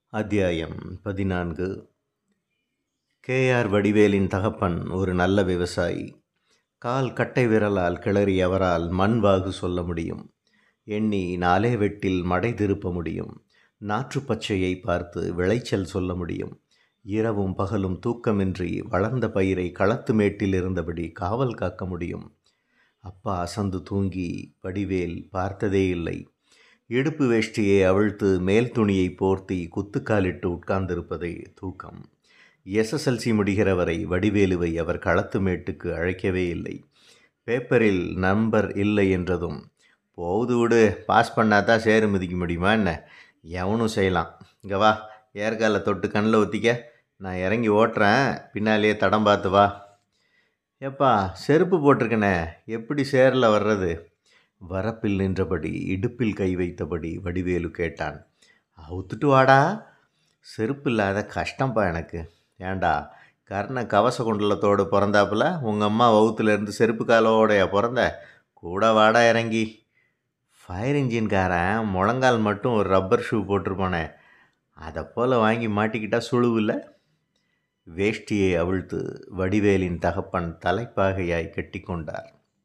அத்தியாயம் பதினான்கு கேஆர் வடிவேலின் தகப்பன் ஒரு நல்ல விவசாயி கால் கட்டை விரலால் கிளறி அவரால் மண் வாகு சொல்ல முடியும் எண்ணி நாலே வெட்டில் மடை திருப்ப முடியும் நாற்று பச்சையை பார்த்து விளைச்சல் சொல்ல முடியும் இரவும் பகலும் தூக்கமின்றி வளர்ந்த பயிரை களத்து மேட்டில் இருந்தபடி காவல் காக்க முடியும் அப்பா அசந்து தூங்கி வடிவேல் பார்த்ததே இல்லை இடுப்பு வேஷ்டியை அவிழ்த்து மேல் துணியை போர்த்தி குத்துக்காலிட்டு உட்கார்ந்திருப்பதே தூக்கம் எஸ்எஸ்எல்சி முடிகிற வரை வடிவேலுவை அவர் களத்து மேட்டுக்கு அழைக்கவே இல்லை பேப்பரில் நம்பர் இல்லை என்றதும் போகுது விடு பாஸ் பண்ணாதான் சேரு மிதிக்க முடியுமா என்ன எவனும் செய்யலாம் இங்கே வா ஏற்கால தொட்டு கண்ணில் ஒத்திக்க நான் இறங்கி ஓட்டுறேன் பின்னாலேயே தடம் பார்த்து வா ஏப்பா செருப்பு போட்டிருக்கனே எப்படி சேரில் வர்றது வரப்பில் நின்றபடி இடுப்பில் கை வைத்தபடி வடிவேலு கேட்டான் அவுத்துட்டு வாடா செருப்பு இல்லாத கஷ்டம்ப்பா எனக்கு ஏண்டா கர்ண கவச குண்டலத்தோடு பிறந்தாப்புல உங்கள் அம்மா வவுத்துலேருந்து செருப்பு காலோடைய பிறந்த கூட வாடா இறங்கி ஃபயர் இன்ஜின்காரன் முழங்கால் மட்டும் ஒரு ரப்பர் ஷூ போட்டிருப்பானே அதை போல் வாங்கி மாட்டிக்கிட்டா சுழுவில் வேஷ்டியை அவிழ்த்து வடிவேலின் தகப்பன் தலைப்பாகையாய் கட்டிக்கொண்டார்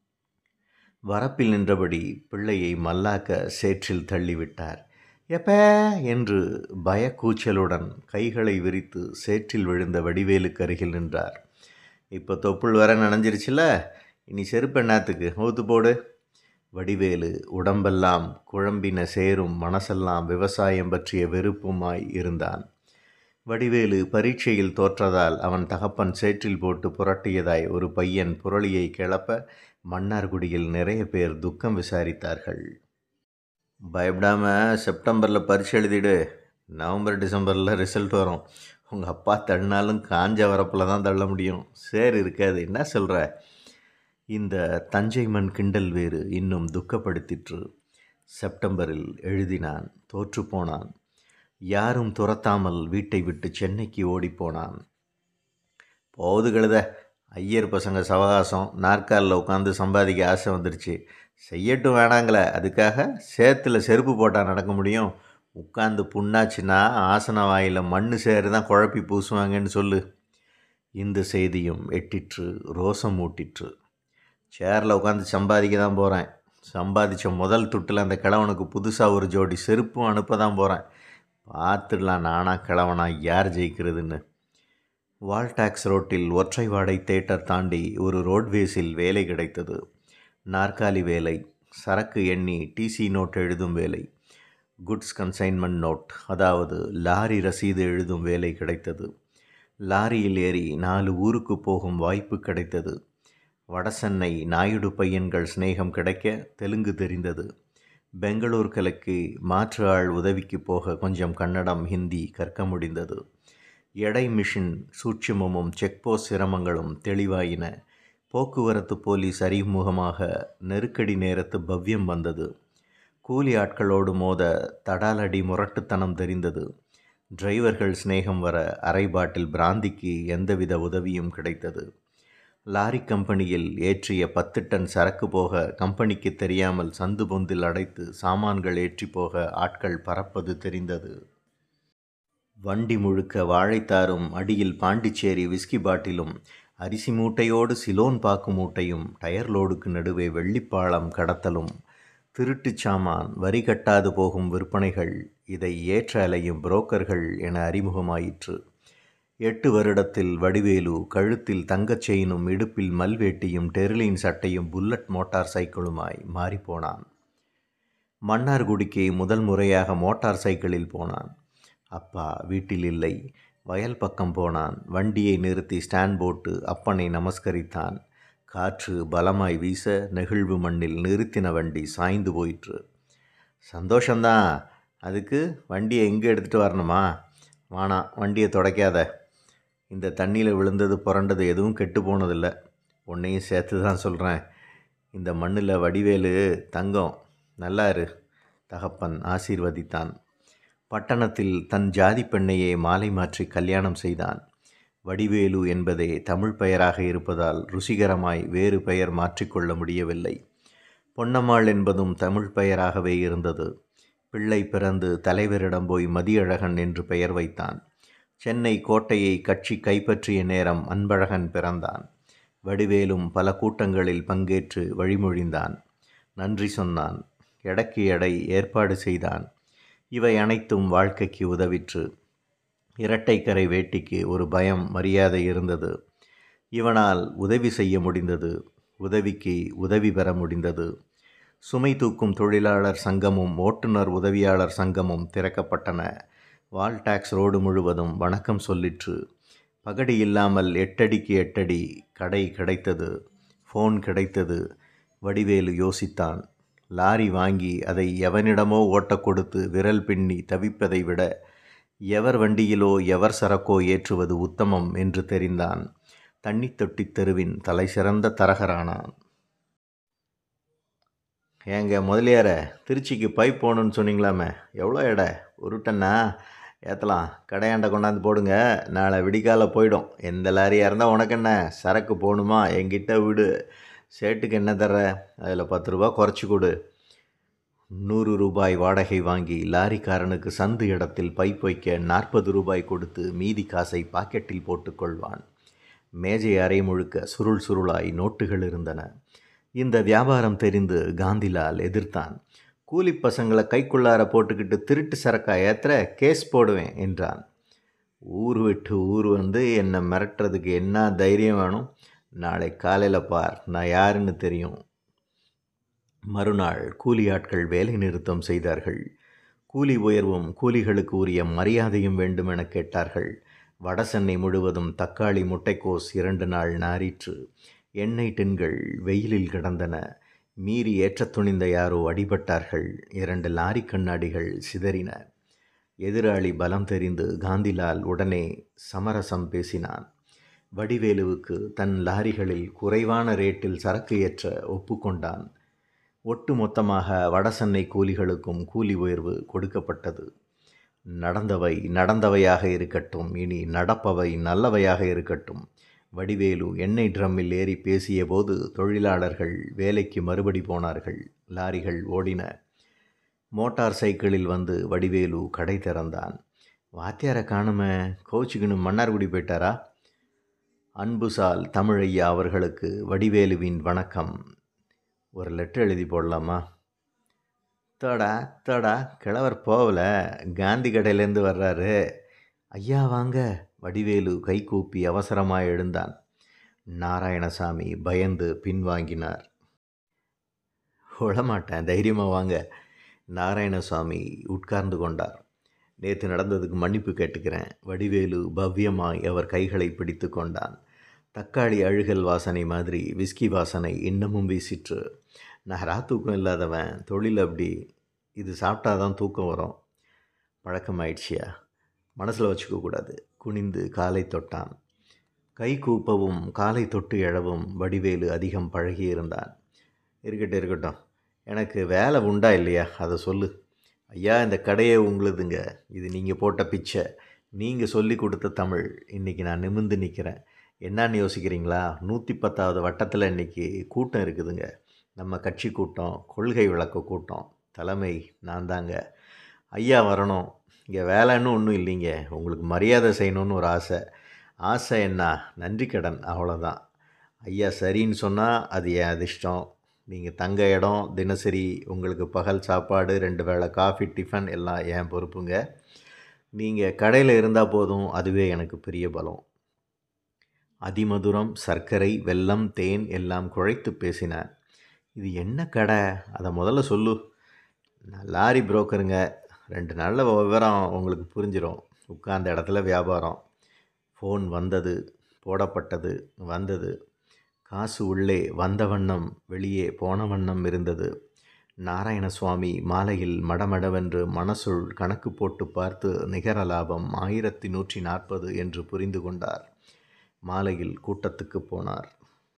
வரப்பில் நின்றபடி பிள்ளையை மல்லாக்க சேற்றில் தள்ளிவிட்டார் எப்ப என்று பயக்கூச்சலுடன் கைகளை விரித்து சேற்றில் விழுந்த வடிவேலுக்கு அருகில் நின்றார் இப்போ தொப்புள் வர நனைஞ்சிருச்சுல இனி செருப்பு எண்ணாத்துக்கு ஊத்து போடு வடிவேலு உடம்பெல்லாம் குழம்பின சேரும் மனசெல்லாம் விவசாயம் பற்றிய வெறுப்புமாய் இருந்தான் வடிவேலு பரீட்சையில் தோற்றதால் அவன் தகப்பன் சேற்றில் போட்டு புரட்டியதாய் ஒரு பையன் புரளியை கிளப்ப மன்னார்குடியில் நிறைய பேர் துக்கம் விசாரித்தார்கள் பயப்படாம செப்டம்பரில் பரீட்சை எழுதிடு நவம்பர் டிசம்பரில் ரிசல்ட் வரும் உங்கள் அப்பா தள்ளினாலும் காஞ்ச வரப்பில் தான் தள்ள முடியும் சேர் இருக்காது என்ன சொல்கிற இந்த தஞ்சை மண் கிண்டல் வேறு இன்னும் துக்கப்படுத்திற்று செப்டம்பரில் எழுதினான் தோற்றுப்போனான் யாரும் துரத்தாமல் வீட்டை விட்டு சென்னைக்கு ஓடிப்போனான் போகுது கழுத ஐயர் பசங்க சவகாசம் நாற்காலில் உட்காந்து சம்பாதிக்க ஆசை வந்துடுச்சு செய்யட்டும் வேணாங்களே அதுக்காக சேத்துல செருப்பு போட்டால் நடக்க முடியும் உட்காந்து புண்ணாச்சுன்னா ஆசன வாயில் மண் சேரு தான் குழப்பி பூசுவாங்கன்னு சொல்லு இந்த செய்தியும் எட்டிற்று ரோசம் ஊட்டிற்று சேரில் உட்காந்து சம்பாதிக்க தான் போகிறேன் சம்பாதிச்ச முதல் துட்டில் அந்த கிழவனுக்கு புதுசாக ஒரு ஜோடி செருப்பும் அனுப்ப தான் போகிறேன் பார்த்துடலாம் நானா கிழவனா யார் ஜெயிக்கிறதுன்னு வால்டாக்ஸ் ரோட்டில் ஒற்றை வாடை தேட்டர் தாண்டி ஒரு ரோட்வேஸில் வேலை கிடைத்தது நாற்காலி வேலை சரக்கு எண்ணி டிசி நோட் எழுதும் வேலை குட்ஸ் கன்சைன்மெண்ட் நோட் அதாவது லாரி ரசீது எழுதும் வேலை கிடைத்தது லாரியில் ஏறி நாலு ஊருக்கு போகும் வாய்ப்பு கிடைத்தது வடசென்னை நாயுடு பையன்கள் சிநேகம் கிடைக்க தெலுங்கு தெரிந்தது பெங்களூர் கலைக்கு மாற்று ஆள் உதவிக்கு போக கொஞ்சம் கன்னடம் ஹிந்தி கற்க முடிந்தது எடை மிஷின் சூட்சுமமும் செக்போஸ்ட் சிரமங்களும் தெளிவாயின போக்குவரத்து போலீஸ் அறிமுகமாக நெருக்கடி நேரத்து பவ்யம் வந்தது கூலி ஆட்களோடு மோத தடாலடி முரட்டுத்தனம் தெரிந்தது டிரைவர்கள் சிநேகம் வர அரை பாட்டில் பிராந்திக்கு எந்தவித உதவியும் கிடைத்தது லாரி கம்பெனியில் ஏற்றிய பத்து டன் சரக்கு போக கம்பெனிக்கு தெரியாமல் சந்து பொந்தில் அடைத்து சாமான்கள் ஏற்றி போக ஆட்கள் பறப்பது தெரிந்தது வண்டி முழுக்க வாழைத்தாரும் அடியில் பாண்டிச்சேரி விஸ்கி பாட்டிலும் அரிசி மூட்டையோடு சிலோன் பாக்கு மூட்டையும் டயர் லோடுக்கு நடுவே வெள்ளிப்பாளம் கடத்தலும் திருட்டுச் சாமான் வரி கட்டாது போகும் விற்பனைகள் இதை ஏற்ற அலையும் புரோக்கர்கள் என அறிமுகமாயிற்று எட்டு வருடத்தில் வடிவேலு கழுத்தில் தங்கச் செயினும் இடுப்பில் மல்வேட்டியும் டெர்லின் சட்டையும் புல்லட் மோட்டார் சைக்கிளுமாய் மாறிப்போனான் மன்னார்குடிக்கு முதல் முறையாக மோட்டார் சைக்கிளில் போனான் அப்பா வீட்டில் இல்லை வயல் பக்கம் போனான் வண்டியை நிறுத்தி ஸ்டாண்ட் போட்டு அப்பனை நமஸ்கரித்தான் காற்று பலமாய் வீச நெகிழ்வு மண்ணில் நிறுத்தின வண்டி சாய்ந்து போயிற்று சந்தோஷந்தான் அதுக்கு வண்டியை எங்கே எடுத்துகிட்டு வரணுமா வாணாம் வண்டியை தொடக்காத இந்த தண்ணியில் விழுந்தது புரண்டது எதுவும் கெட்டு போனதில்லை உன்னையும் சேர்த்து தான் சொல்கிறேன் இந்த மண்ணில் வடிவேலு தங்கம் நல்லாரு தகப்பன் ஆசீர்வதித்தான் பட்டணத்தில் தன் ஜாதி பெண்ணையே மாலை மாற்றி கல்யாணம் செய்தான் வடிவேலு என்பதே தமிழ் பெயராக இருப்பதால் ருசிகரமாய் வேறு பெயர் மாற்றிக்கொள்ள முடியவில்லை பொன்னம்மாள் என்பதும் தமிழ் பெயராகவே இருந்தது பிள்ளை பிறந்து தலைவரிடம் போய் மதியழகன் என்று பெயர் வைத்தான் சென்னை கோட்டையை கட்சி கைப்பற்றிய நேரம் அன்பழகன் பிறந்தான் வடிவேலும் பல கூட்டங்களில் பங்கேற்று வழிமொழிந்தான் நன்றி சொன்னான் எடைக்கு எடை ஏற்பாடு செய்தான் இவை அனைத்தும் வாழ்க்கைக்கு உதவிற்று இரட்டைக்கரை வேட்டிக்கு ஒரு பயம் மரியாதை இருந்தது இவனால் உதவி செய்ய முடிந்தது உதவிக்கு உதவி பெற முடிந்தது சுமை தூக்கும் தொழிலாளர் சங்கமும் ஓட்டுநர் உதவியாளர் சங்கமும் திறக்கப்பட்டன வால் டாக்ஸ் ரோடு முழுவதும் வணக்கம் சொல்லிற்று பகடி இல்லாமல் எட்டடிக்கு எட்டடி கடை கிடைத்தது ஃபோன் கிடைத்தது வடிவேலு யோசித்தான் லாரி வாங்கி அதை எவனிடமோ ஓட்டக் கொடுத்து விரல் பின்னி தவிப்பதை விட எவர் வண்டியிலோ எவர் சரக்கோ ஏற்றுவது உத்தமம் என்று தெரிந்தான் தண்ணி தொட்டி தெருவின் தலை சிறந்த தரகரானான் ஏங்க முதலியார திருச்சிக்கு பைப் போகணுன்னு சொன்னீங்களாமே எவ்வளோ எடை ஒரு டன்னா ஏற்றலாம் கடையாண்ட கொண்டாந்து போடுங்க நாளை விடிக்கால போயிடும் எந்த லாரியாக இருந்தால் உனக்கு என்ன சரக்கு போகணுமா என்கிட்ட விடு சேட்டுக்கு என்ன தர அதில் பத்து ரூபா குறைச்சி கொடு நூறு ரூபாய் வாடகை வாங்கி லாரிக்காரனுக்கு சந்து இடத்தில் பைப் வைக்க நாற்பது ரூபாய் கொடுத்து மீதி காசை பாக்கெட்டில் போட்டுக்கொள்வான் மேஜை அறை முழுக்க சுருள் சுருளாய் நோட்டுகள் இருந்தன இந்த வியாபாரம் தெரிந்து காந்திலால் எதிர்த்தான் கூலி பசங்களை கைக்குள்ளார போட்டுக்கிட்டு திருட்டு சரக்கா ஏத்துற கேஸ் போடுவேன் என்றான் ஊர் விட்டு ஊர் வந்து என்னை மிரட்டுறதுக்கு என்ன தைரியம் வேணும் நாளை காலையில் பார் நான் யாருன்னு தெரியும் மறுநாள் கூலி ஆட்கள் வேலை நிறுத்தம் செய்தார்கள் கூலி உயர்வும் கூலிகளுக்கு உரிய மரியாதையும் வேண்டும் என கேட்டார்கள் வடசென்னை முழுவதும் தக்காளி முட்டைக்கோஸ் இரண்டு நாள் நாரிற்று எண்ணெய் டின்கள் வெயிலில் கிடந்தன மீறி ஏற்றத் துணிந்த யாரோ அடிபட்டார்கள் இரண்டு லாரி கண்ணாடிகள் சிதறின எதிராளி பலம் தெரிந்து காந்திலால் உடனே சமரசம் பேசினான் வடிவேலுவுக்கு தன் லாரிகளில் குறைவான ரேட்டில் சரக்கு ஏற்ற ஒப்புக்கொண்டான் ஒட்டு மொத்தமாக வடசென்னை கூலிகளுக்கும் கூலி உயர்வு கொடுக்கப்பட்டது நடந்தவை நடந்தவையாக இருக்கட்டும் இனி நடப்பவை நல்லவையாக இருக்கட்டும் வடிவேலு எண்ணெய் ட்ரம்மில் ஏறி பேசிய போது தொழிலாளர்கள் வேலைக்கு மறுபடி போனார்கள் லாரிகள் ஓடின மோட்டார் சைக்கிளில் வந்து வடிவேலு கடை திறந்தான் வாத்தியாரை காணும கோச்சுக்குன்னு மன்னார்குடி போயிட்டாரா அன்புசால் தமிழையா அவர்களுக்கு வடிவேலுவின் வணக்கம் ஒரு லெட்டர் எழுதி போடலாமா தோடா தோடா கிழவர் போகல காந்தி கடையிலேருந்து வர்றாரு ஐயா வாங்க வடிவேலு கைகூப்பி அவசரமாய் எழுந்தான் நாராயணசாமி பயந்து பின்வாங்கினார் விழமாட்டேன் தைரியமாக வாங்க நாராயணசாமி உட்கார்ந்து கொண்டார் நேற்று நடந்ததுக்கு மன்னிப்பு கேட்டுக்கிறேன் வடிவேலு பவ்யமாய் அவர் கைகளை பிடித்து கொண்டான் தக்காளி அழுகல் வாசனை மாதிரி விஸ்கி வாசனை இன்னமும் வீசிற்று நகரா தூக்கம் இல்லாதவன் தொழில் அப்படி இது சாப்பிட்டா தான் தூக்கம் வரும் பழக்கமாயிடுச்சியா மனசில் வச்சுக்க கூடாது குனிந்து காலை தொட்டான் கை கூப்பவும் காலை தொட்டு எழவும் வடிவேலு அதிகம் பழகியிருந்தான் இருக்கட்டும் இருக்கட்டும் எனக்கு வேலை உண்டா இல்லையா அதை சொல்லு ஐயா இந்த கடையே உங்களுதுங்க இது நீங்கள் போட்ட பிச்சை நீங்கள் சொல்லி கொடுத்த தமிழ் இன்றைக்கி நான் நிமிர்ந்து நிற்கிறேன் என்னான்னு யோசிக்கிறீங்களா நூற்றி பத்தாவது வட்டத்தில் இன்றைக்கி கூட்டம் இருக்குதுங்க நம்ம கட்சி கூட்டம் கொள்கை விளக்க கூட்டம் தலைமை நான் தாங்க ஐயா வரணும் இங்கே வேலைன்னு ஒன்றும் இல்லைங்க உங்களுக்கு மரியாதை செய்யணும்னு ஒரு ஆசை ஆசை என்ன நன்றி கடன் அவ்வளோதான் ஐயா சரின்னு சொன்னால் அது என் அதிர்ஷ்டம் நீங்கள் தங்க இடம் தினசரி உங்களுக்கு பகல் சாப்பாடு ரெண்டு வேளை காஃபி டிஃபன் எல்லாம் என் பொறுப்புங்க நீங்கள் கடையில் இருந்தால் போதும் அதுவே எனக்கு பெரிய பலம் அதிமதுரம் சர்க்கரை வெல்லம் தேன் எல்லாம் குழைத்து பேசினார் இது என்ன கடை அதை முதல்ல சொல்லு நான் லாரி புரோக்கருங்க ரெண்டு நாளில் விவரம் உங்களுக்கு புரிஞ்சிடும் உட்கார்ந்த இடத்துல வியாபாரம் ஃபோன் வந்தது போடப்பட்டது வந்தது காசு உள்ளே வந்த வண்ணம் வெளியே போன வண்ணம் இருந்தது நாராயணசுவாமி மாலையில் மடமடவென்று மனசுள் கணக்கு போட்டு பார்த்து நிகர லாபம் ஆயிரத்தி நூற்றி நாற்பது என்று புரிந்து கொண்டார் மாலையில் கூட்டத்துக்கு போனார்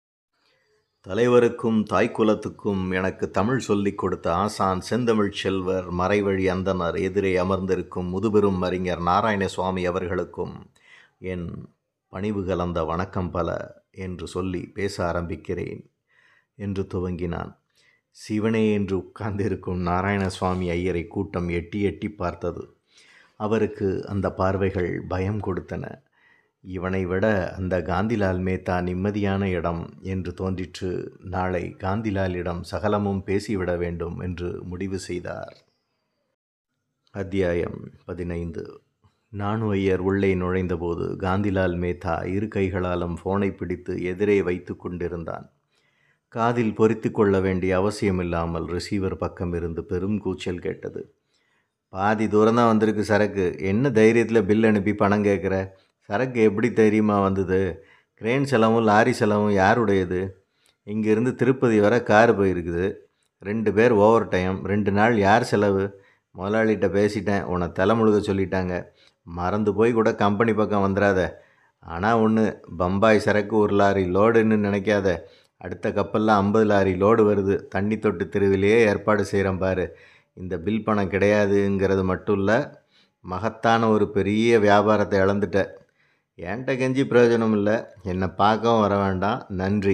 தலைவருக்கும் தாய்க்குலத்துக்கும் எனக்கு தமிழ் சொல்லிக் கொடுத்த ஆசான் செந்தமிழ் செல்வர் மறைவழி அந்தனர் எதிரே அமர்ந்திருக்கும் முதுபெரும் அறிஞர் நாராயணசுவாமி அவர்களுக்கும் என் பணிவு கலந்த வணக்கம் பல என்று சொல்லி பேச ஆரம்பிக்கிறேன் என்று துவங்கினான் சிவனே என்று உட்கார்ந்திருக்கும் நாராயணசுவாமி ஐயரை கூட்டம் எட்டி எட்டி பார்த்தது அவருக்கு அந்த பார்வைகள் பயம் கொடுத்தன இவனை விட அந்த காந்திலால் மேத்தா நிம்மதியான இடம் என்று தோன்றிற்று நாளை காந்திலாலிடம் சகலமும் பேசிவிட வேண்டும் என்று முடிவு செய்தார் அத்தியாயம் பதினைந்து நானு ஐயர் உள்ளே நுழைந்தபோது காந்திலால் மேத்தா இரு கைகளாலும் ஃபோனை பிடித்து எதிரே வைத்து கொண்டிருந்தான் காதில் பொறித்து கொள்ள வேண்டிய அவசியமில்லாமல் ரிசீவர் பக்கம் இருந்து பெரும் கூச்சல் கேட்டது பாதி தூரம் தான் வந்திருக்கு சரக்கு என்ன தைரியத்தில் பில் அனுப்பி பணம் கேட்குற சரக்கு எப்படி தைரியமாக வந்தது கிரேன் செலவும் லாரி செலவும் யாருடையது இங்கேருந்து திருப்பதி வர கார் போயிருக்குது ரெண்டு பேர் ஓவர் டைம் ரெண்டு நாள் யார் செலவு முதலாளிகிட்ட பேசிட்டேன் உன்னை தலைமுழுக சொல்லிட்டாங்க மறந்து போய் கூட கம்பெனி பக்கம் வந்துடாத ஆனால் ஒன்று பம்பாய் சரக்கு ஒரு லாரி லோடுன்னு நினைக்காத அடுத்த கப்பலில் ஐம்பது லாரி லோடு வருது தண்ணி தொட்டு தெருவிலேயே ஏற்பாடு செய்கிறேன் பாரு இந்த பில் பணம் கிடையாதுங்கிறது மட்டும் இல்லை மகத்தான ஒரு பெரிய வியாபாரத்தை இழந்துட்ட என்கிட்ட கெஞ்சி பிரயோஜனம் இல்லை என்னை பார்க்கவும் வர வேண்டாம் நன்றி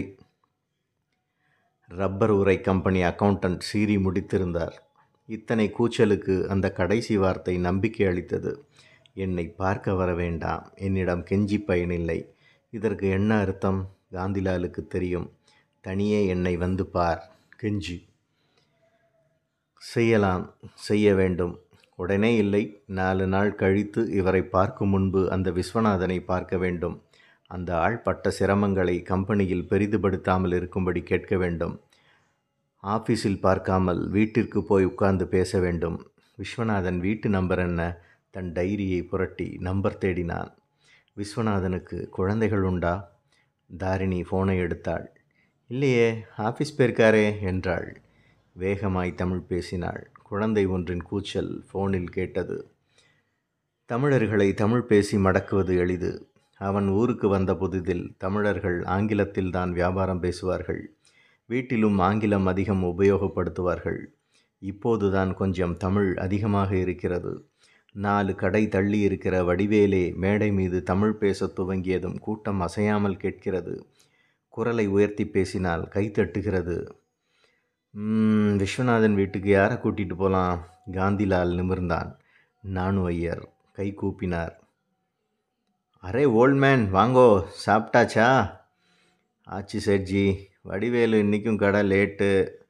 ரப்பர் உரை கம்பெனி அக்கௌண்டன்ட் சீறி முடித்திருந்தார் இத்தனை கூச்சலுக்கு அந்த கடைசி வார்த்தை நம்பிக்கை அளித்தது என்னை பார்க்க வர வேண்டாம் என்னிடம் கெஞ்சி பயனில்லை இதற்கு என்ன அர்த்தம் காந்திலாலுக்கு தெரியும் தனியே என்னை வந்து பார் கெஞ்சி செய்யலாம் செய்ய வேண்டும் உடனே இல்லை நாலு நாள் கழித்து இவரை பார்க்கும் முன்பு அந்த விஸ்வநாதனை பார்க்க வேண்டும் அந்த ஆள் பட்ட சிரமங்களை கம்பெனியில் பெரிதுபடுத்தாமல் இருக்கும்படி கேட்க வேண்டும் ஆஃபீஸில் பார்க்காமல் வீட்டிற்கு போய் உட்கார்ந்து பேச வேண்டும் விஸ்வநாதன் வீட்டு நம்பர் என்ன தன் டைரியை புரட்டி நம்பர் தேடினான் விஸ்வநாதனுக்கு குழந்தைகள் உண்டா தாரிணி ஃபோனை எடுத்தாள் இல்லையே ஆஃபீஸ் போயிருக்காரே என்றாள் வேகமாய் தமிழ் பேசினாள் குழந்தை ஒன்றின் கூச்சல் ஃபோனில் கேட்டது தமிழர்களை தமிழ் பேசி மடக்குவது எளிது அவன் ஊருக்கு வந்த புதிதில் தமிழர்கள் ஆங்கிலத்தில் தான் வியாபாரம் பேசுவார்கள் வீட்டிலும் ஆங்கிலம் அதிகம் உபயோகப்படுத்துவார்கள் இப்போதுதான் கொஞ்சம் தமிழ் அதிகமாக இருக்கிறது நாலு கடை தள்ளி இருக்கிற வடிவேலே மேடை மீது தமிழ் பேசத் துவங்கியதும் கூட்டம் அசையாமல் கேட்கிறது குரலை உயர்த்தி பேசினால் கை தட்டுகிறது விஸ்வநாதன் வீட்டுக்கு யாரை கூட்டிகிட்டு போகலாம் காந்திலால் நிமிர்ந்தான் நானு ஐயர் கை கூப்பினார் அரே ஓல்ட் மேன் வாங்கோ சாப்பிட்டாச்சா ஆச்சு சேட்ஜி வடிவேலு இன்றைக்கும் கடை லேட்டு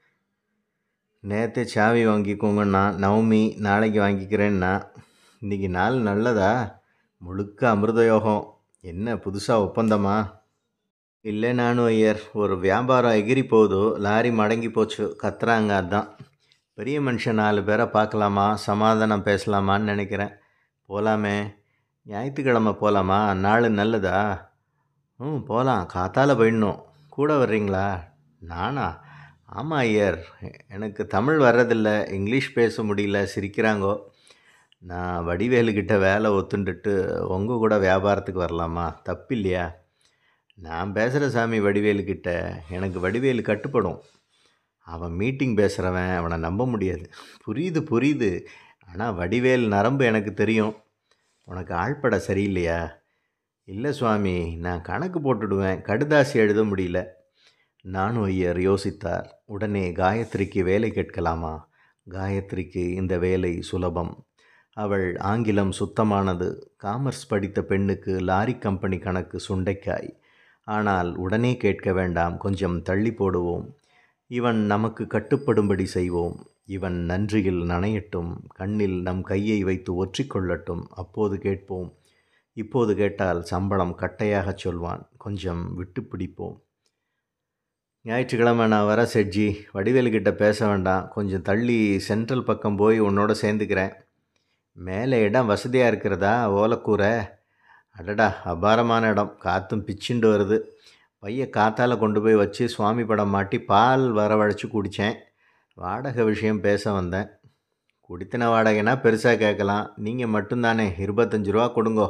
நேற்றே சாவி வாங்கிக்கோங்கண்ணா நவமி நாளைக்கு வாங்கிக்கிறேன்னா இன்றைக்கி நாள் நல்லதா முழுக்க அமிர்த யோகம் என்ன புதுசாக ஒப்பந்தமா இல்லை நானும் ஐயர் ஒரு வியாபாரம் எகிரி போகுது லாரி மடங்கி போச்சு கத்துறாங்க அதான் பெரிய மனுஷன் நாலு பேரை பார்க்கலாமா சமாதானம் பேசலாமான்னு நினைக்கிறேன் போகலாமே ஞாயிற்றுக்கிழமை போகலாமா நாள் நல்லதா ம் போகலாம் காத்தால் போயிடணும் கூட வர்றீங்களா நானா ஆமாம் ஐயர் எனக்கு தமிழ் வர்றதில்ல இங்கிலீஷ் பேச முடியல சிரிக்கிறாங்கோ நான் வடிவேலுக்கிட்ட வேலை ஒத்துண்டுட்டு உங்கள் கூட வியாபாரத்துக்கு வரலாமா தப்பு இல்லையா நான் பேசுகிற சாமி வடிவேலுக்கிட்ட எனக்கு வடிவேலு கட்டுப்படும் அவன் மீட்டிங் பேசுகிறவன் அவனை நம்ப முடியாது புரியுது புரியுது ஆனால் வடிவேல் நரம்பு எனக்கு தெரியும் உனக்கு ஆழ்பட சரியில்லையா இல்லை சுவாமி நான் கணக்கு போட்டுடுவேன் கடுதாசி எழுத முடியல நானும் ஐயர் யோசித்தார் உடனே காயத்ரிக்கு வேலை கேட்கலாமா காயத்ரிக்கு இந்த வேலை சுலபம் அவள் ஆங்கிலம் சுத்தமானது காமர்ஸ் படித்த பெண்ணுக்கு லாரி கம்பெனி கணக்கு சுண்டைக்காய் ஆனால் உடனே கேட்க வேண்டாம் கொஞ்சம் தள்ளி போடுவோம் இவன் நமக்கு கட்டுப்படும்படி செய்வோம் இவன் நன்றியில் நனையட்டும் கண்ணில் நம் கையை வைத்து ஒற்றிக்கொள்ளட்டும் அப்போது கேட்போம் இப்போது கேட்டால் சம்பளம் கட்டையாகச் சொல்வான் கொஞ்சம் விட்டு பிடிப்போம் ஞாயிற்றுக்கிழமை நான் வர செட்ஜி வடிவேலுக்கிட்ட பேச வேண்டாம் கொஞ்சம் தள்ளி சென்ட்ரல் பக்கம் போய் உன்னோட சேர்ந்துக்கிறேன் மேலே இடம் வசதியாக இருக்கிறதா ஓலக்கூரை அடடா அபாரமான இடம் காற்றும் பிச்சுண்டு வருது பைய காத்தால் கொண்டு போய் வச்சு சுவாமி படம் மாட்டி பால் வரவழைச்சி குடித்தேன் வாடகை விஷயம் பேச வந்தேன் குடித்தின வாடகைனா பெருசாக கேட்கலாம் நீங்கள் மட்டும்தானே இருபத்தஞ்சி ரூபா கொடுங்கோ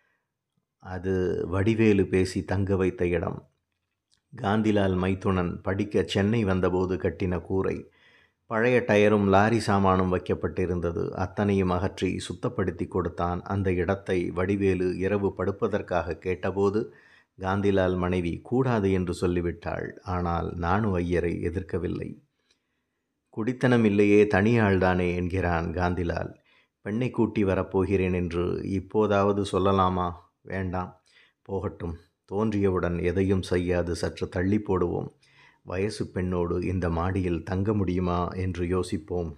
அது வடிவேலு பேசி தங்க வைத்த இடம் காந்திலால் மைத்துனன் படிக்க சென்னை வந்தபோது கட்டின கூரை பழைய டயரும் லாரி சாமானும் வைக்கப்பட்டிருந்தது அத்தனையும் அகற்றி சுத்தப்படுத்தி கொடுத்தான் அந்த இடத்தை வடிவேலு இரவு படுப்பதற்காக கேட்டபோது காந்திலால் மனைவி கூடாது என்று சொல்லிவிட்டாள் ஆனால் நானு ஐயரை எதிர்க்கவில்லை குடித்தனம் இல்லையே தனியாள்தானே என்கிறான் காந்திலால் பெண்ணை கூட்டி வரப்போகிறேன் என்று இப்போதாவது சொல்லலாமா வேண்டாம் போகட்டும் தோன்றியவுடன் எதையும் செய்யாது சற்று தள்ளி போடுவோம் வயசு பெண்ணோடு இந்த மாடியில் தங்க முடியுமா என்று யோசிப்போம்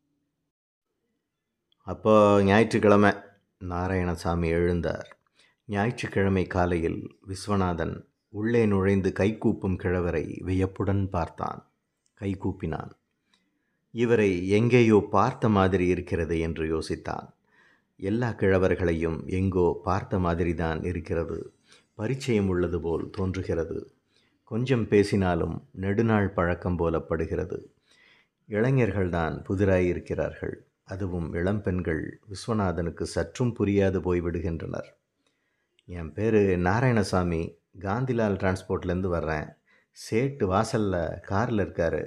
அப்போ ஞாயிற்றுக்கிழமை நாராயணசாமி எழுந்தார் ஞாயிற்றுக்கிழமை காலையில் விஸ்வநாதன் உள்ளே நுழைந்து கைகூப்பும் கிழவரை வியப்புடன் பார்த்தான் கைகூப்பினான் இவரை எங்கேயோ பார்த்த மாதிரி இருக்கிறது என்று யோசித்தான் எல்லா கிழவர்களையும் எங்கோ பார்த்த மாதிரிதான் இருக்கிறது பரிச்சயம் உள்ளது போல் தோன்றுகிறது கொஞ்சம் பேசினாலும் நெடுநாள் பழக்கம் போலப்படுகிறது இளைஞர்கள்தான் புதிராயிருக்கிறார்கள் அதுவும் இளம்பெண்கள் விஸ்வநாதனுக்கு சற்றும் புரியாது போய்விடுகின்றனர் என் பேர் நாராயணசாமி காந்திலால் டிரான்ஸ்போர்ட்லேருந்து வர்றேன் சேட்டு வாசலில் காரில் இருக்கார்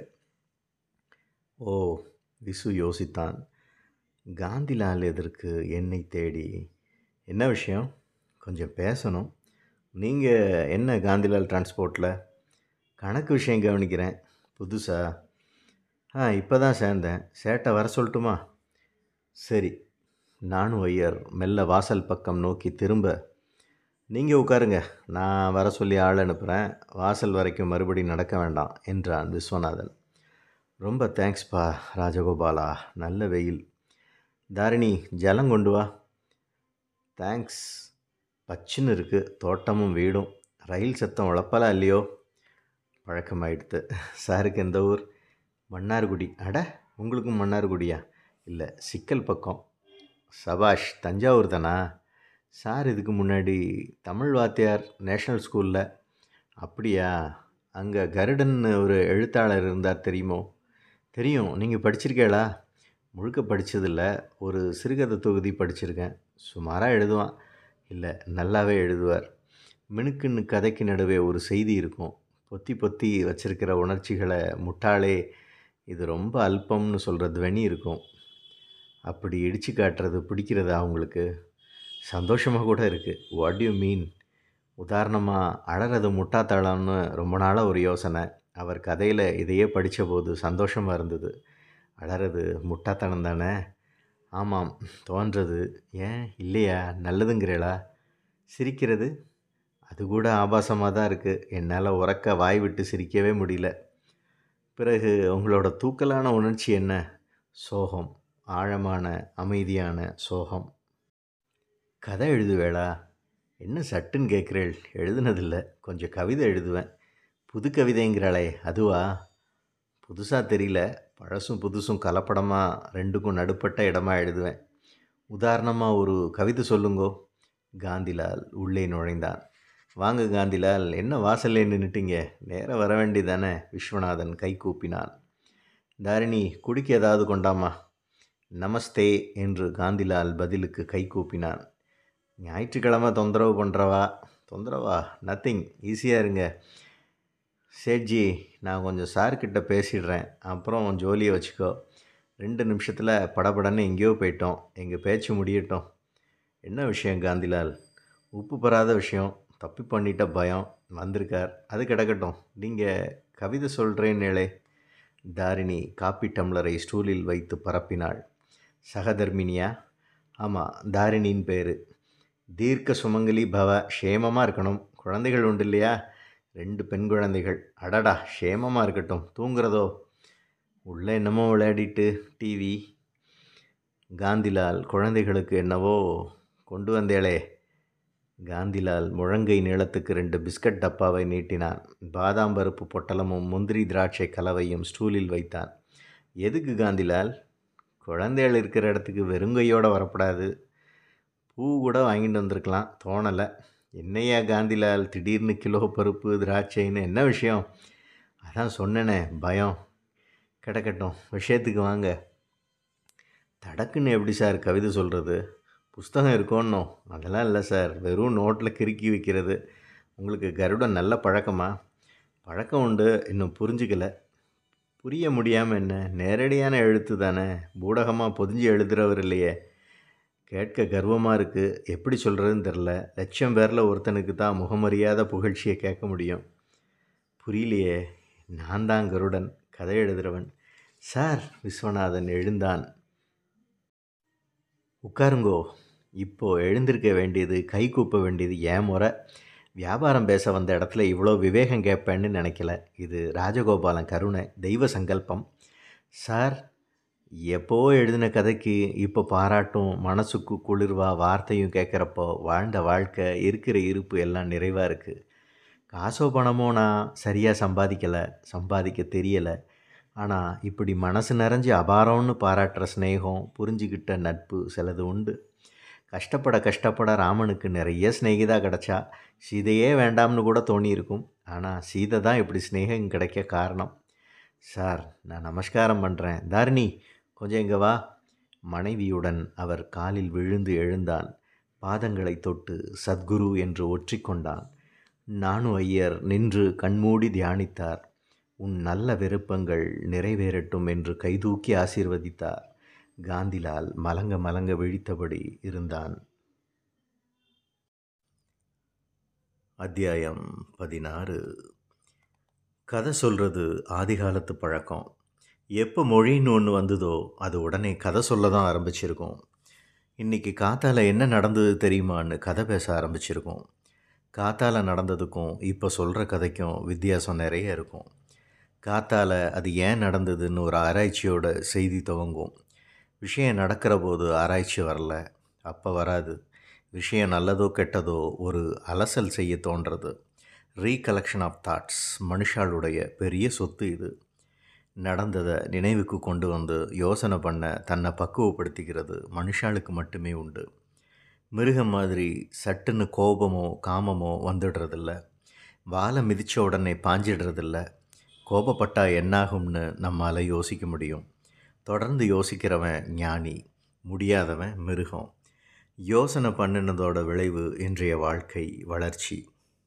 ஓ விசு யோசித்தான் காந்திலால் எதற்கு என்னை தேடி என்ன விஷயம் கொஞ்சம் பேசணும் நீங்கள் என்ன காந்திலால் டிரான்ஸ்போர்ட்டில் கணக்கு விஷயம் கவனிக்கிறேன் புதுசா ஆ இப்போ தான் சேர்ந்தேன் சேட்டை வர சொல்லட்டுமா சரி நானும் ஐயர் மெல்ல வாசல் பக்கம் நோக்கி திரும்ப நீங்கள் உட்காருங்க நான் வர சொல்லி ஆள் அனுப்புகிறேன் வாசல் வரைக்கும் மறுபடி நடக்க வேண்டாம் என்றான் விஸ்வநாதன் ரொம்ப தேங்க்ஸ்ப்பா ராஜகோபாலா நல்ல வெயில் தாரிணி ஜலம் கொண்டு வா தேங்க்ஸ் பச்சுன்னு இருக்குது தோட்டமும் வீடும் ரயில் சத்தம் உழப்பலா இல்லையோ பழக்கமாயிடுத்து சாருக்கு எந்த ஊர் மன்னார்குடி அட உங்களுக்கும் மன்னார்குடியா இல்லை சிக்கல் பக்கம் சபாஷ் தஞ்சாவூர் தானா சார் இதுக்கு முன்னாடி தமிழ் வாத்தியார் நேஷ்னல் ஸ்கூலில் அப்படியா அங்கே கருடன் ஒரு எழுத்தாளர் இருந்தார் தெரியுமோ தெரியும் நீங்கள் படிச்சிருக்கேளா முழுக்க படித்ததில்ல ஒரு சிறுகதை தொகுதி படிச்சிருக்கேன் சுமாராக எழுதுவான் இல்லை நல்லாவே எழுதுவார் மினுக்குன்னு கதைக்கு நடுவே ஒரு செய்தி இருக்கும் பொத்தி பொத்தி வச்சிருக்கிற உணர்ச்சிகளை முட்டாளே இது ரொம்ப அல்பம்னு சொல்கிற துவனி இருக்கும் அப்படி இடித்து காட்டுறது பிடிக்கிறதா அவங்களுக்கு சந்தோஷமாக கூட இருக்குது வாட் யூ மீன் உதாரணமாக அழறது முட்டாத்தளம்னு ரொம்ப நாளாக ஒரு யோசனை அவர் கதையில் இதையே படித்த போது சந்தோஷமாக இருந்தது அழறது முட்டாத்தனம் தானே ஆமாம் தோன்றது ஏன் இல்லையா நல்லதுங்கிறீளா சிரிக்கிறது அது கூட ஆபாசமாக தான் இருக்குது என்னால் உறக்க வாய் விட்டு சிரிக்கவே முடியல பிறகு உங்களோட தூக்கலான உணர்ச்சி என்ன சோகம் ஆழமான அமைதியான சோகம் கதை எழுதுவேளா என்ன சட்டுன்னு கேட்குறேள் எழுதுனதில்லை கொஞ்சம் கவிதை எழுதுவேன் புது கவிதைங்கிறாளே அதுவா புதுசாக தெரியல பழசும் புதுசும் கலப்படமாக ரெண்டுக்கும் நடுப்பட்ட இடமா எழுதுவேன் உதாரணமாக ஒரு கவிதை சொல்லுங்கோ காந்திலால் உள்ளே நுழைந்தான் வாங்க காந்திலால் என்ன வாசல்லே நின்றுட்டீங்க நேராக வர வேண்டியதானே விஸ்வநாதன் கை கூப்பினான் தாரிணி குடிக்க ஏதாவது கொண்டாமா நமஸ்தே என்று காந்திலால் பதிலுக்கு கை கூப்பினான் ஞாயிற்றுக்கிழமை தொந்தரவு பண்ணுறவா தொந்தரவா நத்திங் ஈஸியாக இருங்க சேட்ஜி நான் கொஞ்சம் சார்கிட்ட பேசிடுறேன் அப்புறம் ஜோலியை வச்சுக்கோ ரெண்டு நிமிஷத்தில் படபடன்னு எங்கேயோ போயிட்டோம் எங்கள் பேச்சு முடியட்டும் என்ன விஷயம் காந்திலால் உப்பு பெறாத விஷயம் தப்பி பண்ணிட்ட பயம் வந்திருக்கார் அது கிடக்கட்டும் நீங்கள் கவிதை சொல்கிறேன்னேளே தாரிணி காப்பி டம்ளரை ஸ்டூலில் வைத்து பரப்பினாள் சகதர்மினியா ஆமாம் தாரிணியின் பேர் தீர்க்க சுமங்கலி பவ க்ஷேமமாக இருக்கணும் குழந்தைகள் உண்டு இல்லையா ரெண்டு பெண் குழந்தைகள் அடடா க்ஷேமமாக இருக்கட்டும் தூங்குறதோ உள்ளே என்னமோ விளையாடிட்டு டிவி காந்திலால் குழந்தைகளுக்கு என்னவோ கொண்டு வந்தேளே காந்திலால் முழங்கை நீளத்துக்கு ரெண்டு பிஸ்கட் டப்பாவை நீட்டினான் பாதாம் பருப்பு பொட்டலமும் முந்திரி திராட்சை கலவையும் ஸ்டூலில் வைத்தான் எதுக்கு காந்திலால் குழந்தைகள் இருக்கிற இடத்துக்கு வெறுங்கையோடு வரப்படாது பூ கூட வாங்கிட்டு வந்திருக்கலாம் தோணலை என்னையா காந்திலால் திடீர்னு கிலோ பருப்பு திராட்சைன்னு என்ன விஷயம் அதான் சொன்னேனே பயம் கிடக்கட்டும் விஷயத்துக்கு வாங்க தடக்குன்னு எப்படி சார் கவிதை சொல்கிறது புஸ்தகம் இருக்கோன்னோ அதெல்லாம் இல்லை சார் வெறும் நோட்டில் கிறுக்கி வைக்கிறது உங்களுக்கு கருடன் நல்ல பழக்கமா பழக்கம் உண்டு இன்னும் புரிஞ்சுக்கல புரிய முடியாமல் என்ன நேரடியான எழுத்து தானே பூடகமாக பொதிஞ்சு எழுதுகிறவர் இல்லையே கேட்க கர்வமாக இருக்குது எப்படி சொல்கிறதுன்னு தெரில லட்சம் பேரில் ஒருத்தனுக்கு தான் முகமறியாத புகழ்ச்சியை கேட்க முடியும் புரியலையே நான் தான் கருடன் கதை எழுதுகிறவன் சார் விஸ்வநாதன் எழுந்தான் உட்காருங்கோ இப்போ எழுந்திருக்க வேண்டியது கை கூப்ப வேண்டியது ஏன் முறை வியாபாரம் பேச வந்த இடத்துல இவ்வளோ விவேகம் கேட்பேன்னு நினைக்கல இது ராஜகோபாலன் கருணை தெய்வ சங்கல்பம் சார் எப்போ எழுதின கதைக்கு இப்போ பாராட்டும் மனசுக்கு குளிர்வா வார்த்தையும் கேட்குறப்போ வாழ்ந்த வாழ்க்கை இருக்கிற இருப்பு எல்லாம் நிறைவாக இருக்குது காசோ பணமோ நான் சரியாக சம்பாதிக்கலை சம்பாதிக்க தெரியலை ஆனால் இப்படி மனசு நிறைஞ்சு அபாரம்னு பாராட்டுற ஸ்நேகம் புரிஞ்சுக்கிட்ட நட்பு சிலது உண்டு கஷ்டப்பட கஷ்டப்பட ராமனுக்கு நிறைய ஸ்நேகிதா கிடச்சா சீதையே வேண்டாம்னு கூட தோணியிருக்கும் ஆனால் சீதை தான் இப்படி ஸ்நேகம் கிடைக்க காரணம் சார் நான் நமஸ்காரம் பண்ணுறேன் தாரிணி கொஞ்சம் இங்கே வா மனைவியுடன் அவர் காலில் விழுந்து எழுந்தான் பாதங்களை தொட்டு சத்குரு என்று ஒற்றிக்கொண்டான் நானு ஐயர் நின்று கண்மூடி தியானித்தார் உன் நல்ல விருப்பங்கள் நிறைவேறட்டும் என்று கைதூக்கி ஆசீர்வதித்தார் காந்திலால் மலங்க மலங்க விழித்தபடி இருந்தான் அத்தியாயம் பதினாறு கதை சொல்கிறது ஆதிகாலத்து பழக்கம் எப்போ மொழின்னு ஒன்று வந்ததோ அது உடனே கதை சொல்ல தான் ஆரம்பிச்சிருக்கோம் இன்றைக்கி காத்தால என்ன நடந்தது தெரியுமான்னு கதை பேச ஆரம்பிச்சிருக்கோம் காத்தால நடந்ததுக்கும் இப்போ சொல்கிற கதைக்கும் வித்தியாசம் நிறைய இருக்கும் காத்தால அது ஏன் நடந்ததுன்னு ஒரு ஆராய்ச்சியோட செய்தி துவங்கும் விஷயம் நடக்கிற போது ஆராய்ச்சி வரல அப்போ வராது விஷயம் நல்லதோ கெட்டதோ ஒரு அலசல் செய்ய தோன்றது ரீகலெக்ஷன் ஆஃப் தாட்ஸ் மனுஷாளுடைய பெரிய சொத்து இது நடந்ததை நினைவுக்கு கொண்டு வந்து யோசனை பண்ண தன்னை பக்குவப்படுத்திக்கிறது மனுஷாளுக்கு மட்டுமே உண்டு மிருகம் மாதிரி சட்டுன்னு கோபமோ காமமோ வந்துடுறதில்ல வாழை மிதித்த உடனே பாஞ்சிடுறதில்ல கோபப்பட்டா என்னாகும்னு நம்மால் யோசிக்க முடியும் தொடர்ந்து யோசிக்கிறவன் ஞானி முடியாதவன் மிருகம் யோசனை பண்ணினதோட விளைவு இன்றைய வாழ்க்கை வளர்ச்சி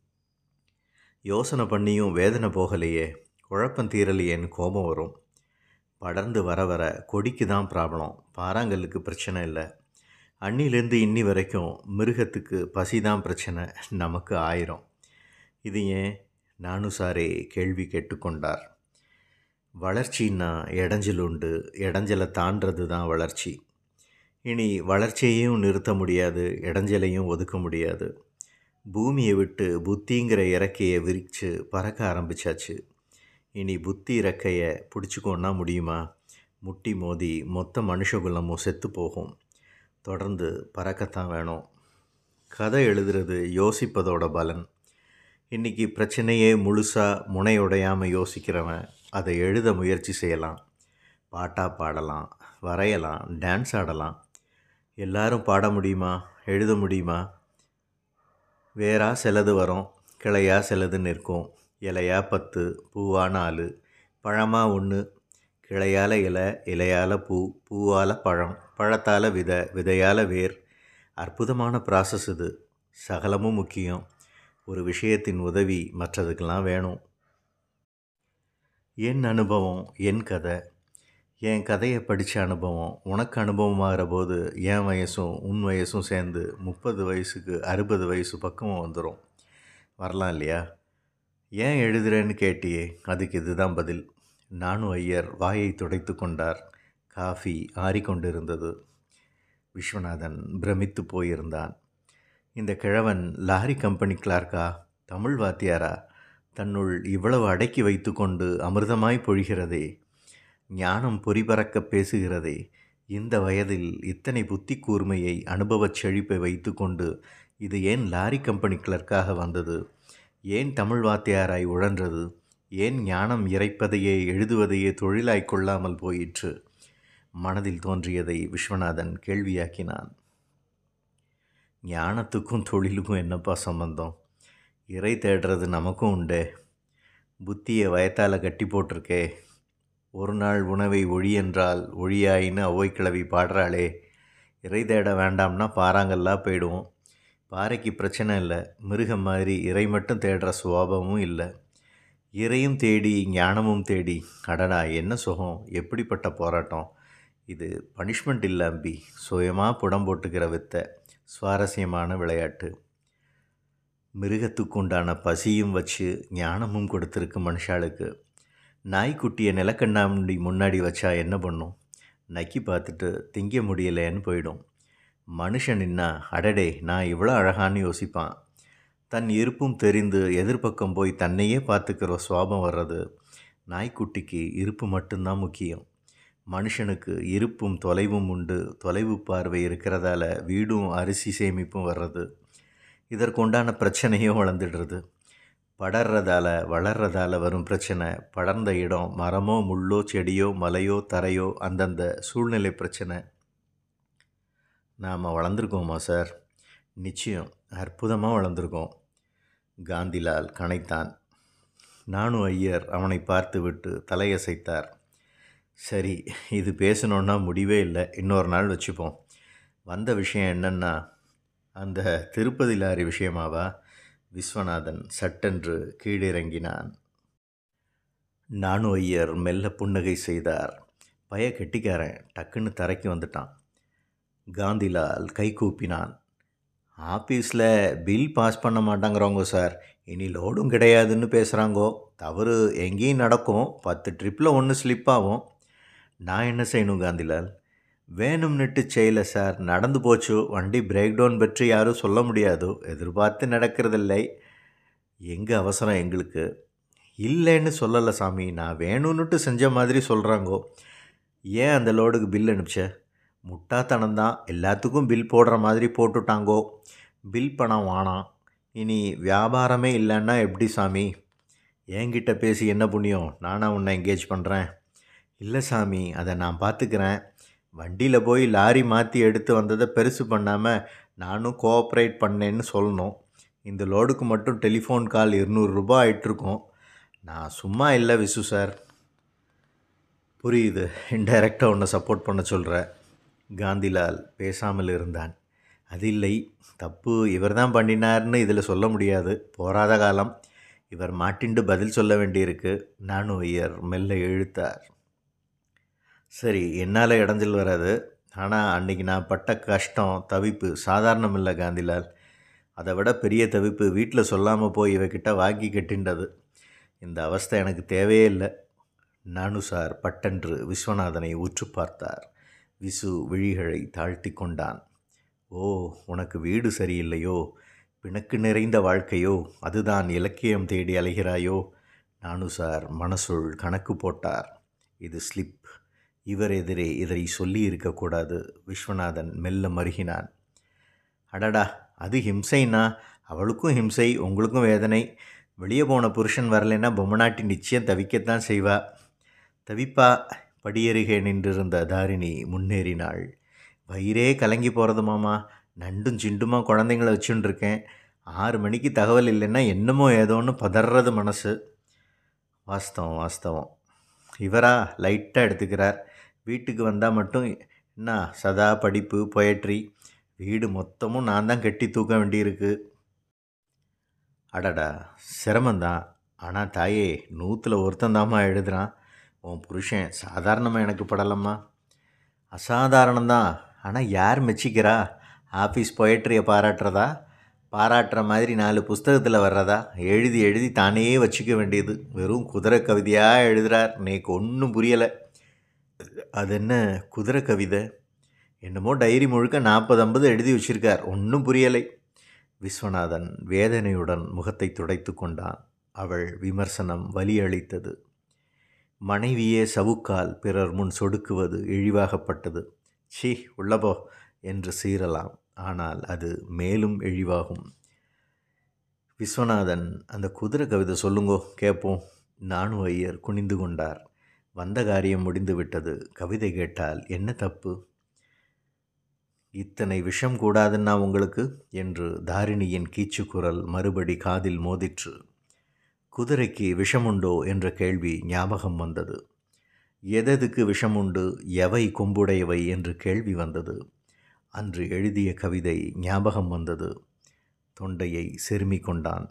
யோசனை பண்ணியும் வேதனை போகலையே குழப்பம் தீரலையேன்னு கோபம் வரும் படர்ந்து வர வர கொடிக்கு தான் ப்ராப்ளம் பாறாங்கல்லுக்கு பிரச்சனை இல்லை அன்னிலேருந்து இன்னி வரைக்கும் மிருகத்துக்கு பசி தான் பிரச்சனை நமக்கு ஆயிரம் இது ஏன் நானுசாரே கேள்வி கேட்டுக்கொண்டார் வளர்ச்சின்னா இடைஞ்சல் உண்டு இடைஞ்சலை தாண்டது தான் வளர்ச்சி இனி வளர்ச்சியையும் நிறுத்த முடியாது இடைஞ்சலையும் ஒதுக்க முடியாது பூமியை விட்டு புத்திங்கிற இறக்கையை விரித்து பறக்க ஆரம்பிச்சாச்சு இனி புத்தி இறக்கையை பிடிச்சிக்கோன்னா முடியுமா முட்டி மோதி மொத்த மனுஷகுலமும் செத்து போகும் தொடர்ந்து பறக்கத்தான் வேணும் கதை எழுதுறது யோசிப்பதோட பலன் இன்றைக்கி பிரச்சனையே முழுசாக முனையுடையாமல் யோசிக்கிறவன் அதை எழுத முயற்சி செய்யலாம் பாட்டாக பாடலாம் வரையலாம் டான்ஸ் ஆடலாம் எல்லாரும் பாட முடியுமா எழுத முடியுமா வேறா சிலது வரும் கிளையா சிலது நிற்கும் இலையா பத்து பூவா நாலு பழமா ஒன்று கிளையால் இலை இலையால் பூ பூவால் பழம் பழத்தால் விதை விதையால் வேர் அற்புதமான ப்ராசஸ் இது சகலமும் முக்கியம் ஒரு விஷயத்தின் உதவி மற்றதுக்கெல்லாம் வேணும் என் அனுபவம் என் கதை என் கதையை படித்த அனுபவம் உனக்கு அனுபவமாகிற போது என் வயசும் உன் வயசும் சேர்ந்து முப்பது வயசுக்கு அறுபது வயசு பக்கமும் வந்துடும் வரலாம் இல்லையா ஏன் எழுதுறேன்னு கேட்டியே அதுக்கு இதுதான் பதில் நானும் ஐயர் வாயை துடைத்து கொண்டார் காஃபி ஆறிக்கொண்டிருந்தது விஸ்வநாதன் பிரமித்து போயிருந்தான் இந்த கிழவன் லாரி கம்பெனி கிளார்க்கா தமிழ் வாத்தியாரா தன்னுள் இவ்வளவு அடக்கி வைத்துக்கொண்டு அமிர்தமாய் பொழிகிறதே ஞானம் பொறிபறக்க பேசுகிறதே இந்த வயதில் இத்தனை புத்தி கூர்மையை அனுபவச் செழிப்பை வைத்துக்கொண்டு இது ஏன் லாரி கம்பெனி கிளர்க்காக வந்தது ஏன் தமிழ் வாத்தியாராய் உழன்றது ஏன் ஞானம் இறைப்பதையே எழுதுவதையே தொழிலாய் கொள்ளாமல் போயிற்று மனதில் தோன்றியதை விஸ்வநாதன் கேள்வியாக்கினான் ஞானத்துக்கும் தொழிலுக்கும் என்னப்பா சம்பந்தம் இறை தேடுறது நமக்கும் உண்டே புத்தியை வயத்தால் கட்டி போட்டிருக்கே ஒரு நாள் உணவை ஒழி என்றால் ஒழியாயின்னு அவ்வைக்கிழவி பாடுறாளே இறை தேட வேண்டாம்னா பாறாங்கல்லா போயிடுவோம் பாறைக்கு பிரச்சனை இல்லை மிருகம் மாதிரி இறை மட்டும் தேடுற சுவாபமும் இல்லை இறையும் தேடி ஞானமும் தேடி அடடா என்ன சுகம் எப்படிப்பட்ட போராட்டம் இது பனிஷ்மெண்ட் இல்லை அம்பி சுயமாக புடம் போட்டுக்கிற வித்தை சுவாரஸ்யமான விளையாட்டு மிருகத்துக்கு உண்டான பசியும் வச்சு ஞானமும் கொடுத்துருக்கு மனுஷாளுக்கு நாய்க்குட்டியை நிலக்கண்ணாமுடி முன்னாடி வச்சா என்ன பண்ணும் நக்கி பார்த்துட்டு திங்க முடியலைன்னு போயிடும் மனுஷனின்னா அடடே நான் இவ்வளோ அழகான்னு யோசிப்பான் தன் இருப்பும் தெரிந்து எதிர்பக்கம் போய் தன்னையே பார்த்துக்கிற சுவாபம் வர்றது நாய்க்குட்டிக்கு இருப்பு மட்டும்தான் முக்கியம் மனுஷனுக்கு இருப்பும் தொலைவும் உண்டு தொலைவு பார்வை இருக்கிறதால வீடும் அரிசி சேமிப்பும் வர்றது இதற்குண்டான பிரச்சனையும் வளர்ந்துடுறது படர்றதால வளர்றதால வரும் பிரச்சனை படர்ந்த இடம் மரமோ முள்ளோ செடியோ மலையோ தரையோ அந்தந்த சூழ்நிலை பிரச்சனை நாம் வளர்ந்துருக்கோமா சார் நிச்சயம் அற்புதமாக வளர்ந்துருக்கோம் காந்திலால் கனைத்தான் நானும் ஐயர் அவனை பார்த்துவிட்டு தலையசைத்தார் சரி இது பேசணுன்னா முடிவே இல்லை இன்னொரு நாள் வச்சுப்போம் வந்த விஷயம் என்னன்னா அந்த திருப்பதி லாரி விஷயமாவா விஸ்வநாதன் சட்டென்று கீழிறங்கினான் நானு ஐயர் மெல்ல புன்னகை செய்தார் பய கெட்டிக்காரன் டக்குன்னு தரைக்கு வந்துட்டான் காந்திலால் கை கூப்பினான் ஆஃபீஸில் பில் பாஸ் பண்ண மாட்டாங்கிறவங்க சார் இனி லோடும் கிடையாதுன்னு பேசுகிறாங்கோ தவறு எங்கேயும் நடக்கும் பத்து ட்ரிப்பில் ஒன்று ஸ்லிப் ஆகும் நான் என்ன செய்யணும் காந்திலால் வேணும்னுட்டு செய்யல சார் நடந்து போச்சு வண்டி பிரேக் டவுன் பற்றி யாரும் சொல்ல முடியாது எதிர்பார்த்து நடக்கிறதில்லை எங்கே அவசரம் எங்களுக்கு இல்லைன்னு சொல்லலை சாமி நான் வேணும்னுட்டு செஞ்ச மாதிரி சொல்கிறாங்கோ ஏன் அந்த லோடுக்கு பில் அனுப்பிச்ச முட்டாத்தனம் தான் எல்லாத்துக்கும் பில் போடுற மாதிரி போட்டுட்டாங்கோ பில் பணம் வானாம் இனி வியாபாரமே இல்லைன்னா எப்படி சாமி என்கிட்ட பேசி என்ன புண்ணியம் நானா உன்னை என்கேஜ் பண்ணுறேன் இல்லை சாமி அதை நான் பார்த்துக்கிறேன் வண்டியில் போய் லாரி மாற்றி எடுத்து வந்ததை பெருசு பண்ணாமல் நானும் கோஆப்ரேட் பண்ணேன்னு சொல்லணும் இந்த லோடுக்கு மட்டும் டெலிஃபோன் கால் இருநூறுரூபா ஆயிட்டிருக்கோம் நான் சும்மா இல்லை விசு சார் புரியுது இன்டைரக்டாக உன்னை சப்போர்ட் பண்ண சொல்கிற காந்திலால் பேசாமல் இருந்தான் அது இல்லை தப்பு இவர் தான் பண்ணினார்னு இதில் சொல்ல முடியாது போராத காலம் இவர் மாட்டிண்டு பதில் சொல்ல வேண்டியிருக்கு நானும் ஐயர் மெல்ல இழுத்தார் சரி என்னால் இடைஞ்சல் வராது ஆனால் அன்றைக்கி நான் பட்ட கஷ்டம் தவிப்பு சாதாரணம் இல்லை காந்திலால் அதை விட பெரிய தவிப்பு வீட்டில் சொல்லாமல் போய் இவகிட்ட வாங்கி கட்டின்றது இந்த அவஸ்தை எனக்கு தேவையே இல்லை நானு சார் பட்டென்று விஸ்வநாதனை உற்று பார்த்தார் விசு விழிகளை தாழ்த்தி கொண்டான் ஓ உனக்கு வீடு சரியில்லையோ பிணக்கு நிறைந்த வாழ்க்கையோ அதுதான் இலக்கியம் தேடி அலைகிறாயோ நானு சார் மனசுள் கணக்கு போட்டார் இது ஸ்லிப் இவர் எதிரே இதை சொல்லி இருக்கக்கூடாது விஸ்வநாதன் மெல்ல மருகினான் அடடா அது ஹிம்சைன்னா அவளுக்கும் ஹிம்சை உங்களுக்கும் வேதனை வெளியே போன புருஷன் வரலைன்னா பொம்மநாட்டி நிச்சயம் தவிக்கத்தான் செய்வா தவிப்பா படியருகே நின்றிருந்த தாரிணி முன்னேறினாள் வயிறே கலங்கி போகிறது மாமா நண்டும் சிண்டுமா குழந்தைங்கள வச்சுன்னு இருக்கேன் ஆறு மணிக்கு தகவல் இல்லைன்னா என்னமோ ஏதோன்னு பதறது மனசு வாஸ்தவம் வாஸ்தவம் இவரா லைட்டாக எடுத்துக்கிறார் வீட்டுக்கு வந்தால் மட்டும் என்ன சதா படிப்பு பொயட்ரி வீடு மொத்தமும் நான் தான் கட்டி தூக்க வேண்டியிருக்கு அடடா சிரமந்தான் ஆனால் தாயே நூற்றில் ஒருத்தந்தாம்மா எழுதுறான் உன் புருஷன் சாதாரணமாக எனக்கு படலம்மா அசாதாரணம்தான் ஆனால் யார் மெச்சிக்கிறா ஆஃபீஸ் பொயட்ரியை பாராட்டுறதா பாராட்டுற மாதிரி நாலு புஸ்தகத்தில் வர்றதா எழுதி எழுதி தானே வச்சுக்க வேண்டியது வெறும் குதிரை கவிதையாக எழுதுறார் நேக்கு ஒன்றும் புரியலை அது என்ன குதிரை கவிதை என்னமோ டைரி முழுக்க நாற்பது ஐம்பது எழுதி வச்சிருக்கார் ஒன்றும் புரியலை விஸ்வநாதன் வேதனையுடன் முகத்தை துடைத்து கொண்டான் அவள் விமர்சனம் வலி அளித்தது மனைவியே சவுக்கால் பிறர் முன் சொடுக்குவது இழிவாகப்பட்டது சி உள்ளபோ என்று சீறலாம் ஆனால் அது மேலும் இழிவாகும் விஸ்வநாதன் அந்த குதிரை கவிதை சொல்லுங்கோ கேட்போம் நானு ஐயர் குனிந்து கொண்டார் வந்த காரியம் முடிந்து விட்டது கவிதை கேட்டால் என்ன தப்பு இத்தனை விஷம் கூடாதுன்னா உங்களுக்கு என்று தாரிணியின் கீச்சுக்குரல் மறுபடி காதில் மோதிற்று குதிரைக்கு விஷமுண்டோ என்ற கேள்வி ஞாபகம் வந்தது எதெதுக்கு விஷமுண்டு எவை கொம்புடையவை என்று கேள்வி வந்தது அன்று எழுதிய கவிதை ஞாபகம் வந்தது தொண்டையை செருமிக் கொண்டான்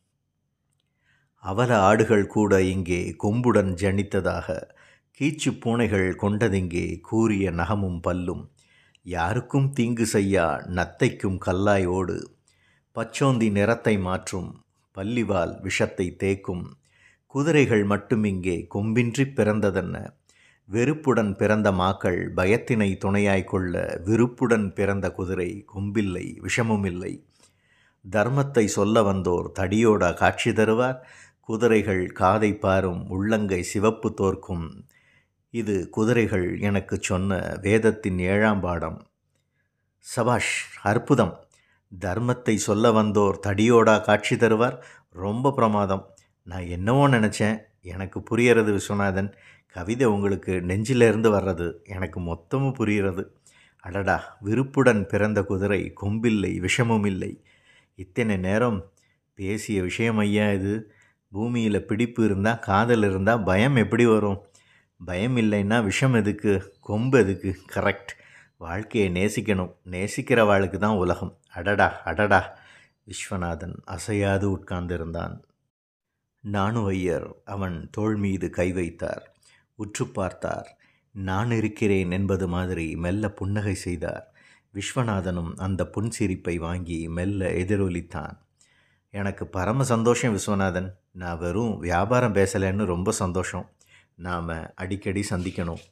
அவல ஆடுகள் கூட இங்கே கொம்புடன் ஜனித்ததாக கீச்சு பூனைகள் கொண்டதிங்கே கூறிய நகமும் பல்லும் யாருக்கும் தீங்கு செய்யா நத்தைக்கும் கல்லாய் ஓடு பச்சோந்தி நிறத்தை மாற்றும் பல்லிவால் விஷத்தை தேக்கும் குதிரைகள் மட்டும் இங்கே கொம்பின்றி பிறந்ததென்ன வெறுப்புடன் பிறந்த மாக்கள் பயத்தினை துணையாய் கொள்ள விருப்புடன் பிறந்த குதிரை கொம்பில்லை விஷமும் இல்லை தர்மத்தை சொல்ல வந்தோர் தடியோட காட்சி தருவார் குதிரைகள் காதை பாரும் உள்ளங்கை சிவப்பு தோற்கும் இது குதிரைகள் எனக்கு சொன்ன வேதத்தின் ஏழாம் பாடம் சபாஷ் அற்புதம் தர்மத்தை சொல்ல வந்தோர் தடியோடா காட்சி தருவார் ரொம்ப பிரமாதம் நான் என்னவோ நினச்சேன் எனக்கு புரியறது விஸ்வநாதன் கவிதை உங்களுக்கு நெஞ்சிலிருந்து வர்றது எனக்கு மொத்தமும் புரிகிறது அடடா விருப்புடன் பிறந்த குதிரை கொம்பில்லை விஷமும் இல்லை இத்தனை நேரம் பேசிய விஷயம் ஐயா இது பூமியில் பிடிப்பு இருந்தால் காதல் இருந்தால் பயம் எப்படி வரும் பயம் இல்லைன்னா விஷம் எதுக்கு கொம்பு எதுக்கு கரெக்ட் வாழ்க்கையை நேசிக்கணும் நேசிக்கிற வாழ்க்கை தான் உலகம் அடடா அடடா விஸ்வநாதன் அசையாது உட்கார்ந்திருந்தான் நானு ஐயர் அவன் தோள் மீது கை வைத்தார் உற்று பார்த்தார் நான் இருக்கிறேன் என்பது மாதிரி மெல்ல புன்னகை செய்தார் விஸ்வநாதனும் அந்த புன்சிரிப்பை வாங்கி மெல்ல எதிரொலித்தான் எனக்கு பரம சந்தோஷம் விஸ்வநாதன் நான் வெறும் வியாபாரம் பேசலைன்னு ரொம்ப சந்தோஷம் நாம் அடிக்கடி சந்திக்கணும்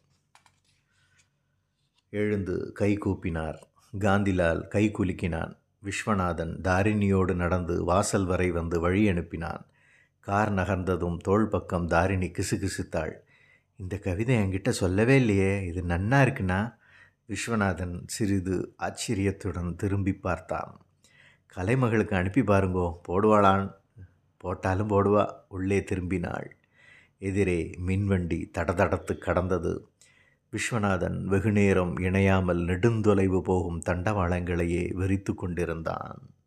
எழுந்து கை கூப்பினார் காந்திலால் கை குலுக்கினான் விஸ்வநாதன் தாரிணியோடு நடந்து வாசல் வரை வந்து வழி அனுப்பினான் கார் நகர்ந்ததும் தோள் பக்கம் தாரிணி கிசுகிசுத்தாள் இந்த கவிதை என்கிட்ட சொல்லவே இல்லையே இது நன்னா இருக்குண்ணா விஸ்வநாதன் சிறிது ஆச்சரியத்துடன் திரும்பி பார்த்தான் கலைமகளுக்கு அனுப்பி பாருங்கோ போடுவாளான் போட்டாலும் போடுவா உள்ளே திரும்பினாள் எதிரே மின்வண்டி தடதடத்து கடந்தது விஸ்வநாதன் வெகுநேரம் இணையாமல் நெடுந்தொலைவு போகும் தண்டவாளங்களையே வெறித்து கொண்டிருந்தான்